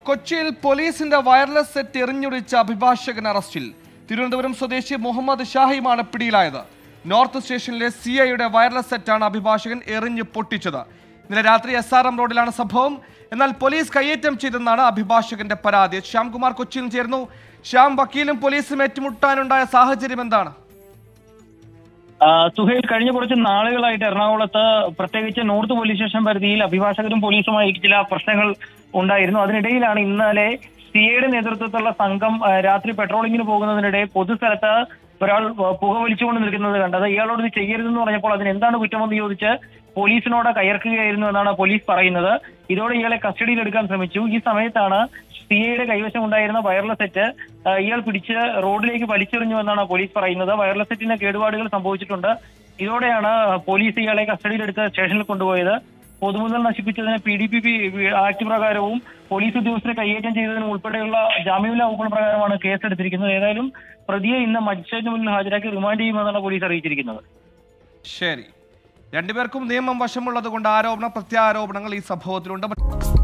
കൊച്ചിയിൽ പോലീസിന്റെ wireless set എറിഞ്ഞൊടിച്ച അഭിഭാഷകൻ അറസ്റ്റിൽ തിരുവനന്തപുരം സ്വദേശി മുഹമ്മദ് ഷാഹിമാണ് പിടിയിലായത് നോർത്ത് സ്റ്റേഷനിലെ സി ഐയുടെ വയർലെസ് സെറ്റാണ് അഭിഭാഷകൻ എറിഞ്ഞ് പൊട്ടിച്ചത് ഇന്നലെ രാത്രി എസ് ആർ എം റോഡിലാണ് സംഭവം എന്നാൽ പോലീസ് കയ്യേറ്റം ചെയ്തെന്നാണ് അഭിഭാഷകന്റെ പരാതി ശ്യാംകുമാർ കൊച്ചിയിൽ ചേർന്നു ശ്യാം വക്കീലും പോലീസും ഏറ്റുമുട്ടാനുണ്ടായ സാഹചര്യം എന്താണ് ആ, സുഹൈൽ കഴിഞ്ഞ കുറച്ച് നാളുകളായിട്ട് എറണാകുളത്ത് പ്രത്യേകിച്ച് നോർത്ത് പോലീസ് സ്റ്റേഷൻ പരിധിയിൽ അഭിഭാഷകരും പോലീസുമായി ചില പ്രശ്നങ്ങൾ ഉണ്ടായിരുന്നു അതിനിടയിലാണ് ഇന്നലെ സി ഐയുടെ നേതൃത്വത്തിലുള്ള സംഘം ആ, രാത്രി പെട്രോളിങ്ങിന് പോകുന്നതിനിടെ പൊതുസ്ഥലത്ത് ഒരാൾ ആ, പുക വലിച്ചുകൊണ്ട് നിൽക്കുന്നത് കണ്ടത് ഇയാളോട് ഇത് ചെയ്യരുതെന്ന് പറഞ്ഞപ്പോൾ അതിന് എന്താണ് കുറ്റമെന്ന് ചോദിച്ച് പോലീസിനോട് കയർക്കുകയായിരുന്നു എന്നാണ് പോലീസ് പറയുന്നത് ഇതോടെ ഇയാളെ കസ്റ്റഡിയിൽ എടുക്കാൻ ശ്രമിച്ചു ഈ സമയത്താണ് സി ഐയുടെ കൈവശം ഉണ്ടായിരുന്ന വയർലെസ് സെറ്റ് ആ, ഇയാൾ പിടിച്ച് റോഡിലേക്ക് വലിച്ചെറിഞ്ഞു എന്നാണ് പോലീസ് പറയുന്നത് വയർലെസ് സെറ്റിന് കേടുപാടുകൾ സംഭവിച്ചിട്ടുണ്ട് ഇതോടെയാണ് പോലീസ് ഇയാളെ കസ്റ്റഡിയിലെടുത്ത് സ്റ്റേഷനിൽ കൊണ്ടുപോയത് പൊതുമുതൽ നശിപ്പിച്ചതിന് P D P P act പ്രകാരവും പോലീസ് ഉദ്യോഗസ്ഥരെ കൈയേറ്റം ചെയ്തതിനും ഉൾപ്പെടെയുള്ള ജാമ്യമില്ലാ വകുപ്പുകൾ പ്രകാരമാണ് കേസ് എടുത്തിരിക്കുന്നത് ഏതായാലും പ്രതിയെ ഇന്ന് മജിസ്ട്രേറ്റിന് മുന്നിൽ ഹാജരാക്കി റിമാൻഡ് ചെയ്യുമെന്നാണ് പോലീസ് അറിയിച്ചിരിക്കുന്നത് ശരി രണ്ടുപേർക്കും നിയമം വശമുള്ളത് കൊണ്ട് ആരോപണ പ്രത്യാരോപണങ്ങൾ ഈ സംഭവത്തിലുണ്ട്